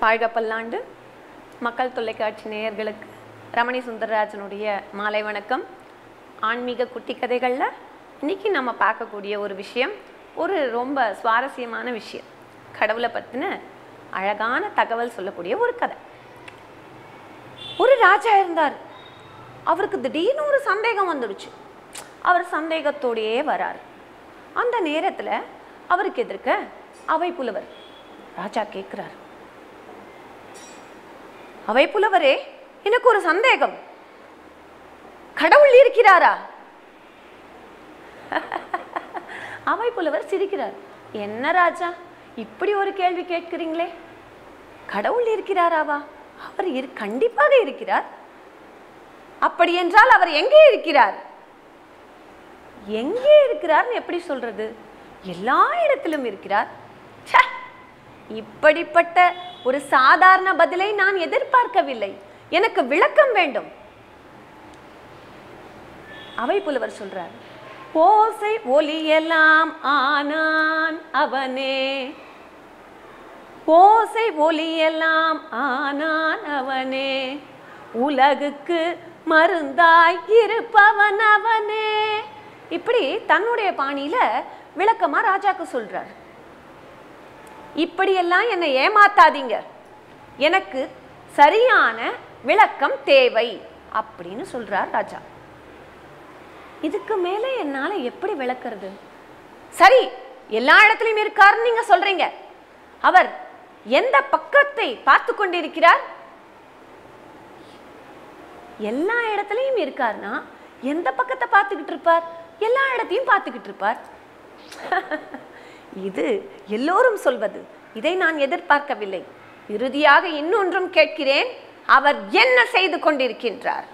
வாழ்க பல்லாண்டு மக்கள் தொலைக்காட்சி நேயர்களுக்கு ரமணி சுந்தரராஜனுடைய மாலை வணக்கம் ஆன்மீக குட்டி கதைகளில் இன்னைக்கு நம்ம பார்க்கக்கூடிய ஒரு விஷயம் ஒரு ரொம்ப சுவாரஸ்யமான விஷயம் கடவுளை பற்றின அழகான தகவல் சொல்லக்கூடிய ஒரு கதை ஒரு ராஜா இருந்தார் அவருக்கு திடீர்னு ஒரு சந்தேகம் வந்துடுச்சு அவர் சந்தேகத்தோடையே வரார் அந்த நேரத்தில் அவருக்கு எதிர்க்க அவை புலவர் ராஜா கேட்குறார் அவை புலவரே எனக்கு ஒரு சந்தேகம் கடவுள் இருக்கிறாரா அவை புலவர் சிரிக்கிறார் என்ன ராஜா இப்படி ஒரு கேள்வி கேட்கிறீங்களே கடவுள் இருக்கிறாராவா அவர் இரு கண்டிப்பாக இருக்கிறார் அப்படி என்றால் அவர் எங்கே இருக்கிறார் எங்கே இருக்கிறார்னு எப்படி சொல்றது எல்லா இடத்திலும் இருக்கிறார் ச்சே! இப்படிப்பட்ட ஒரு சாதாரண பதிலை நான் எதிர்பார்க்கவில்லை எனக்கு விளக்கம் வேண்டும் அவை புலவர் சொல்றார் ஓசை ஒலியெல்லாம் ஆனான் அவனே ஓசை ஒலியெல்லாம் ஆனான் அவனே உலகுக்கு மருந்தாய் இருப்பவன் அவனே இப்படி தன்னுடைய பாணியில விளக்கமா ராஜாக்கு சொல்றார் இப்படியெல்லாம் என்னை ஏமாத்தாதீங்க எனக்கு சரியான விளக்கம் தேவை அப்படின்னு சொல்றார் ராஜா இதுக்கு மேலே என்னால எப்படி விளக்குறது சரி எல்லா இடத்துலயும் இருக்காருன்னு நீங்க சொல்றீங்க அவர் எந்த பக்கத்தை பார்த்து கொண்டிருக்கிறார் எல்லா இடத்துலயும் இருக்காருன்னா எந்த பக்கத்தை பார்த்துக்கிட்டு இருப்பார் எல்லா இடத்தையும் பார்த்துக்கிட்டு இருப்பார் இது எல்லோரும் சொல்வது இதை நான் எதிர்பார்க்கவில்லை இறுதியாக இன்னொன்றும் கேட்கிறேன் அவர் என்ன செய்து கொண்டிருக்கின்றார்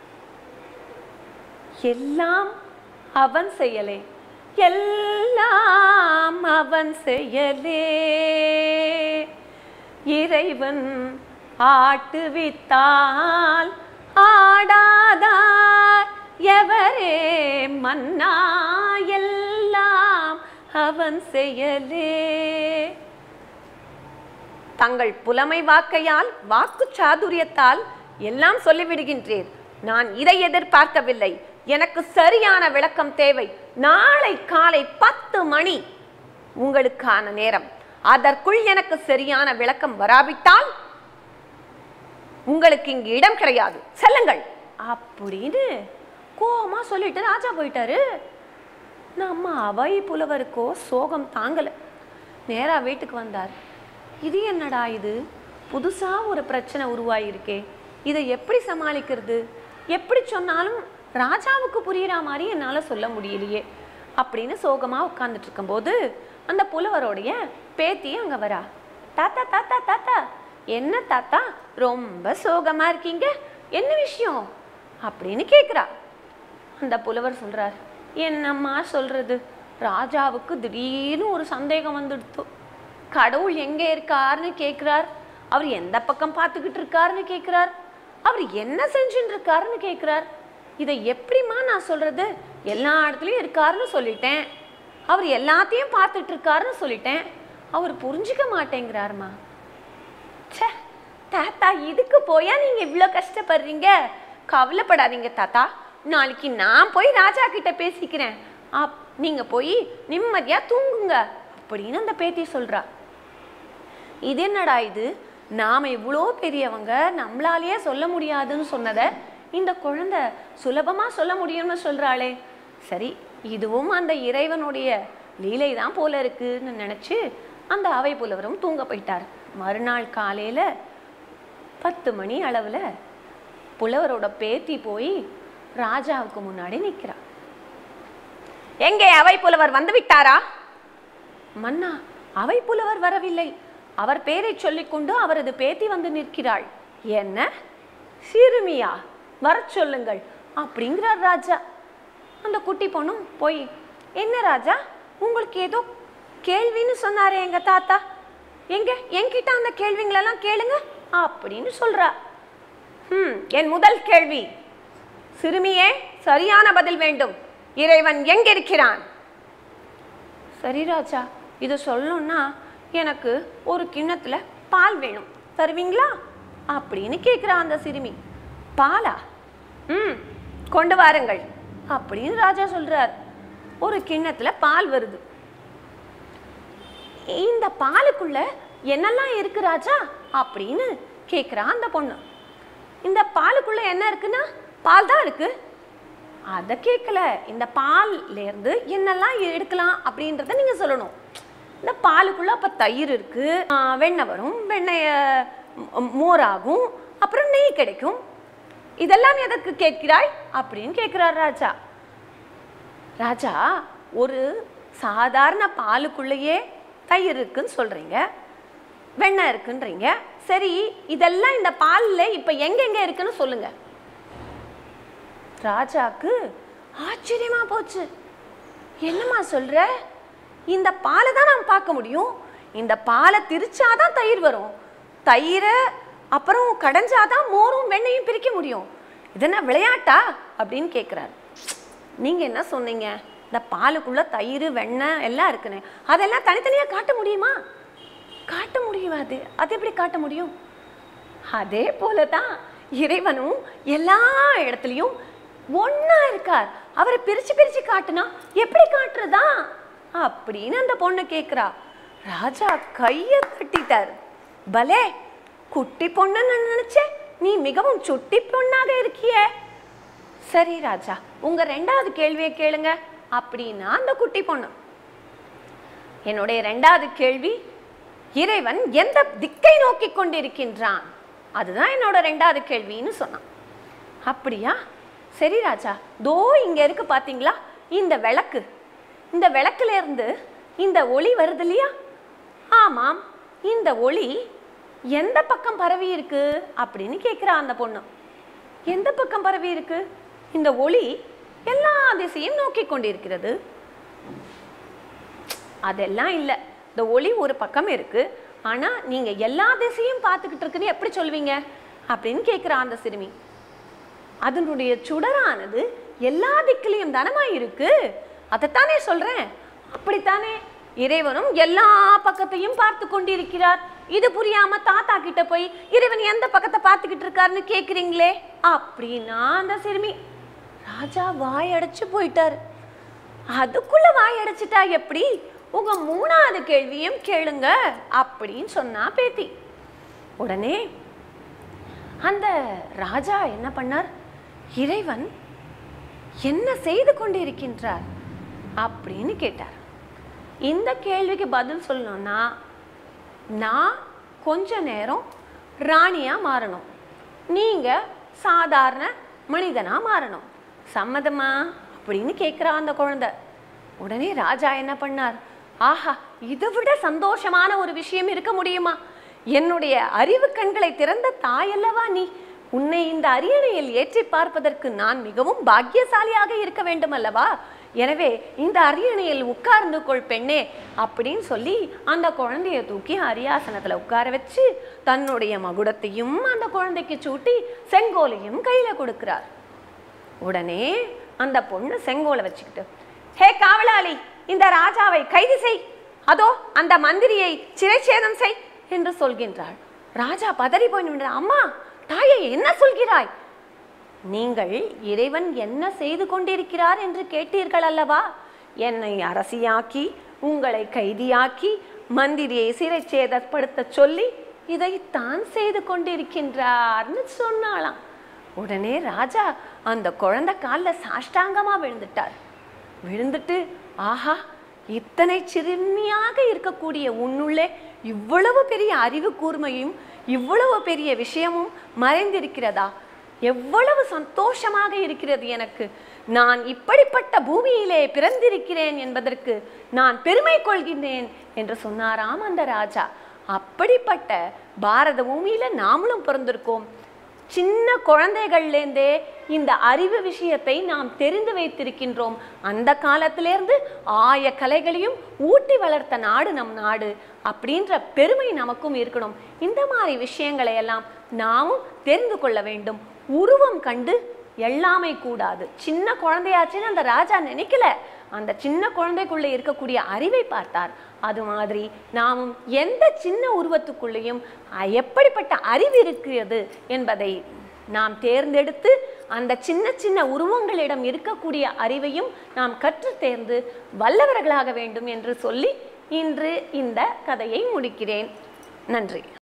எல்லாம் அவன் செயலே எல்லாம் அவன் செயலே இறைவன் ஆட்டுவித்தால் ஆடாதார் எவரே மன்னா எல்லாம் அவன் செயலே தங்கள் புலமை வாக்கையால் வாக்கு சாதுரியத்தால் எல்லாம் சொல்லிவிடுகின்றேன் நான் இதை எதிர்பார்க்கவில்லை எனக்கு சரியான விளக்கம் தேவை நாளை காலை பத்து மணி உங்களுக்கான நேரம் அதற்குள் எனக்கு சரியான விளக்கம் வராவிட்டால் உங்களுக்கு இங்கு இடம் கிடையாது செல்லுங்கள் அப்படின்னு கோவமா சொல்லிட்டு ராஜா போயிட்டாரு நம்ம அவை புலவருக்கோ சோகம் தாங்கல நேரா வீட்டுக்கு வந்தார் இது என்னடா இது புதுசா ஒரு பிரச்சனை உருவாயிருக்கே இதை எப்படி சமாளிக்கிறது எப்படி சொன்னாலும் ராஜாவுக்கு புரியுற மாதிரி என்னால சொல்ல முடியலையே அப்படின்னு சோகமா உட்கார்ந்துட்டு இருக்கும்போது அந்த புலவரோடைய பேத்தி அங்க வரா தாத்தா தாத்தா தாத்தா என்ன தாத்தா ரொம்ப சோகமா இருக்கீங்க என்ன விஷயம் அப்படின்னு கேக்குறா அந்த புலவர் சொல்றார் என்னம்மா சொல்றது ராஜாவுக்கு திடீர்னு ஒரு சந்தேகம் வந்துடுத்து கடவுள் எங்க இருக்காருன்னு கேக்குறார் அவர் எந்த பக்கம் பார்த்துக்கிட்டு இருக்காருன்னு கேக்குறார் அவர் என்ன செஞ்சுட்டு இருக்காருன்னு கேக்குறார் இதை எப்படிம்மா நான் சொல்றது எல்லா இடத்துலயும் இருக்காருன்னு சொல்லிட்டேன் அவர் எல்லாத்தையும் பார்த்துட்டு இருக்காருன்னு சொல்லிட்டேன் அவர் புரிஞ்சுக்க மாட்டேங்கிறாருமா ச்சே தாத்தா இதுக்கு போயா நீங்க இவ்வளோ கஷ்டப்படுறீங்க கவலைப்படாதீங்க தாத்தா நாளைக்கு நான் போய் ராஜா கிட்ட பேசிக்கிறேன் அப் நீங்க போய் நிம்மதியா தூங்குங்க அப்படின்னு அந்த பேத்தி சொல்றா இது என்னடா இது நாம இவ்வளோ பெரியவங்க நம்மளாலேயே சொல்ல முடியாதுன்னு சொன்னதை இந்த குழந்தை சுலபமா சொல்ல முடியும்னு சொல்றாளே சரி இதுவும் அந்த இறைவனுடைய லீலை தான் போல இருக்குன்னு நினைச்சு அந்த அவை புலவரும் தூங்க போயிட்டார் மறுநாள் காலையில பத்து மணி அளவுல புலவரோட பேத்தி போய் ராஜாவுக்கு முன்னாடி நிக்கிறா எங்கே அவை புலவர் வந்து விட்டாரா மன்னா அவை புலவர் வரவில்லை அவர் பேரை சொல்லிக்கொண்டு அவரது பேத்தி வந்து நிற்கிறாள் என்ன சிறுமியா வரச் சொல்லுங்கள் அப்படிங்கிறார் ராஜா அந்த குட்டி பொண்ணும் போய் என்ன ராஜா உங்களுக்கு ஏதோ கேள்வின்னு சொன்னாரே எங்க தாத்தா எங்க என்கிட்ட அந்த கேள்விங்களெல்லாம் கேளுங்க அப்படின்னு சொல்றா ம் என் முதல் கேள்வி சிறுமியே சரியான பதில் வேண்டும் இறைவன் எங்கிருக்கிறான் சரி ராஜா இது சொல்லணும்னா எனக்கு ஒரு கிண்ணத்துல பால் வேணும் தருவீங்களா அப்படின்னு கேட்குறா அந்த சிறுமி பாலா ம் கொண்டு வாருங்கள் அப்படின்னு ராஜா சொல்றார் ஒரு கிண்ணத்துல பால் வருது இந்த பாலுக்குள்ள என்னெல்லாம் இருக்கு ராஜா அப்படின்னு கேட்குறா அந்த பொண்ணு இந்த பாலுக்குள்ள என்ன இருக்குன்னா பால் தான் இருக்கு அதை கேட்கல இந்த பால்ல இருந்து என்னெல்லாம் எடுக்கலாம் அப்படின்றத நீங்க சொல்லணும் இந்த பாலுக்குள்ள அப்ப தயிர் இருக்கு ஆ, வெண்ணெய் வரும் வெண்ணெய ம், மோராகும் அப்புறம் நெய் கிடைக்கும் இதெல்லாம் எதற்கு கேட்கிறாய் அப்படின்னு கேட்கிறார் ராஜா ராஜா ஒரு சாதாரண பாலுக்குள்ளேயே தயிர் இருக்குன்னு சொல்றீங்க வெண்ணெய் இருக்குன்றீங்க சரி இதெல்லாம் இந்த பால்ல இப்ப எங்கெங்க இருக்குன்னு சொல்லுங்க ராஜாக்கு ஆச்சரியமா போச்சு என்னம்மா சொல்ற இந்த பாலை தான் நாம் பார்க்க முடியும் இந்த பாலை திரிச்சாதான் தயிர் வரும் தயிரை அப்புறம் கடைஞ்சாதான் மோரும் வெண்ணையும் பிரிக்க முடியும் இது என்ன விளையாட்டா அப்படின்னு கேட்குறாரு நீங்க என்ன சொன்னீங்க இந்த பாலுக்குள்ள தயிர் வெண்ணெய் எல்லாம் இருக்குன்னு அதெல்லாம் தனித்தனியா காட்ட முடியுமா காட்ட முடியும் அது அது எப்படி காட்ட முடியும் அதே போல தான் இறைவனும் எல்லா இடத்துலையும் ஒண்ணா இருக்கார் அவரை பிரிச்சு பிரிச்சு காட்டுனா எப்படி காட்டுறதா அப்படின்னு அந்த பொண்ணு கேக்குறா ராஜா கைய தட்டிட்டார் பலே குட்டி பொண்ணுன்னு நான் நினைச்சேன் நீ மிகவும் சுட்டி பொண்ணாக இருக்கியே சரி ராஜா உங்க ரெண்டாவது கேள்வியை கேளுங்க அப்படின்னா அந்த குட்டி பொண்ணு என்னுடைய ரெண்டாவது கேள்வி இறைவன் எந்த திக்கை நோக்கி கொண்டிருக்கின்றான் அதுதான் என்னோட ரெண்டாவது கேள்வின்னு சொன்னான் அப்படியா சரி ராஜா தோ இங்க இருக்கு பாத்தீங்களா இந்த விளக்கு இந்த விளக்குல இருந்து இந்த ஒளி வருது இல்லையா ஆமாம் இந்த ஒளி எந்த பக்கம் பரவி இருக்கு அப்படின்னு கேட்கிறா அந்த பொண்ணு எந்த பக்கம் பரவி இருக்கு இந்த ஒளி எல்லா திசையும் நோக்கி கொண்டிருக்கிறது அதெல்லாம் இல்லை இந்த ஒளி ஒரு பக்கம் இருக்கு ஆனா நீங்க எல்லா திசையும் பார்த்துக்கிட்டு இருக்குன்னு எப்படி சொல்வீங்க அப்படின்னு கேட்குறா அந்த சிறுமி அதனுடைய சுடரானது எல்லா திக்கிலையும் தானமா இருக்கு அதைத்தானே சொல்றேன் அப்படித்தானே இறைவனும் எல்லா பக்கத்தையும் பார்த்து கொண்டிருக்கிறார் இது புரியாம தாத்தா கிட்ட போய் இறைவன் எந்த பக்கத்தை பார்த்துக்கிட்டு இருக்காருன்னு கேக்குறீங்களே அப்படின்னா அந்த சிறுமி ராஜா வாய் அடைச்சு போயிட்டாரு அதுக்குள்ள வாய் அடைச்சிட்டா எப்படி உங்க மூணாவது கேள்வியும் கேளுங்க அப்படின்னு சொன்னா பேத்தி உடனே அந்த ராஜா என்ன பண்ணார் இறைவன் என்ன செய்து கொண்டிருக்கின்றார் அப்படின்னு கேட்டார் இந்த கேள்விக்கு பதில் சொல்லணும்னா நான் கொஞ்ச நேரம் ராணியா மாறணும் நீங்க சாதாரண மனிதனா மாறணும் சம்மதமா அப்படின்னு கேட்குறா அந்த குழந்தை உடனே ராஜா என்ன பண்ணார் ஆஹா இதை விட சந்தோஷமான ஒரு விஷயம் இருக்க முடியுமா என்னுடைய அறிவு கண்களை திறந்த தாயல்லவா நீ உன்னை இந்த அரியணையில் ஏற்றி பார்ப்பதற்கு நான் மிகவும் பாக்கியசாலியாக இருக்க வேண்டும் அல்லவா எனவே இந்த அரியணையில் உட்கார்ந்து கொள் பெண்ணே அப்படின்னு சொல்லி அந்த குழந்தைய தூக்கி அரியாசனத்துல உட்கார வச்சு தன்னுடைய மகுடத்தையும் அந்த குழந்தைக்கு சூட்டி செங்கோலையும் கையில கொடுக்கிறார் உடனே அந்த பொண்ணு செங்கோலை வச்சுக்கிட்டு ஹே காவலாளி இந்த ராஜாவை கைது செய் அதோ அந்த மந்திரியை சிறைச்சேதம் செய் என்று சொல்கின்றாள் ராஜா பதறி போய் நின்றார் அம்மா தாயை என்ன சொல்கிறாய் நீங்கள் இறைவன் என்ன செய்து கொண்டிருக்கிறார் என்று கேட்டீர்கள் அல்லவா என்னை அரசியாக்கி உங்களை கைதியாக்கி மந்திரியை சிறைச்சேதப்படுத்த சொல்லி இதைத்தான் செய்து கொண்டிருக்கின்றார்னு சொன்னாளாம் உடனே ராஜா அந்த குழந்தை காலில் சாஷ்டாங்கமா விழுந்துட்டார் விழுந்துட்டு ஆஹா இத்தனை சிறுமியாக இருக்கக்கூடிய உன்னுள்ளே இவ்வளவு பெரிய அறிவு கூர்மையும் இவ்வளவு பெரிய விஷயமும் மறைந்திருக்கிறதா எவ்வளவு சந்தோஷமாக இருக்கிறது எனக்கு நான் இப்படிப்பட்ட பூமியிலே பிறந்திருக்கிறேன் என்பதற்கு நான் பெருமை கொள்கின்றேன் என்று சொன்னாராம் அந்த ராஜா அப்படிப்பட்ட பாரத பூமியில நாமளும் பிறந்திருக்கோம் சின்ன குழந்தைகள்லேருந்தே இந்த அறிவு விஷயத்தை நாம் தெரிந்து வைத்திருக்கின்றோம் அந்த காலத்திலேருந்து ஆய கலைகளையும் ஊட்டி வளர்த்த நாடு நம் நாடு அப்படின்ற பெருமை நமக்கும் இருக்கணும் இந்த மாதிரி விஷயங்களை எல்லாம் நாமும் தெரிந்து கொள்ள வேண்டும் உருவம் கண்டு எல்லாமே கூடாது சின்ன குழந்தையாச்சுன்னு அந்த ராஜா நினைக்கல அந்த சின்ன குழந்தைக்குள்ளே இருக்கக்கூடிய அறிவை பார்த்தார் அது மாதிரி நாமும் எந்த சின்ன உருவத்துக்குள்ளேயும் அஹ், எப்படிப்பட்ட அறிவு இருக்கிறது என்பதை நாம் தேர்ந்தெடுத்து அந்த சின்ன சின்ன உருவங்களிடம் இருக்கக்கூடிய அறிவையும் நாம் கற்று தேர்ந்து வல்லவர்களாக வேண்டும் என்று சொல்லி இன்று இந்த கதையை முடிக்கிறேன் நன்றி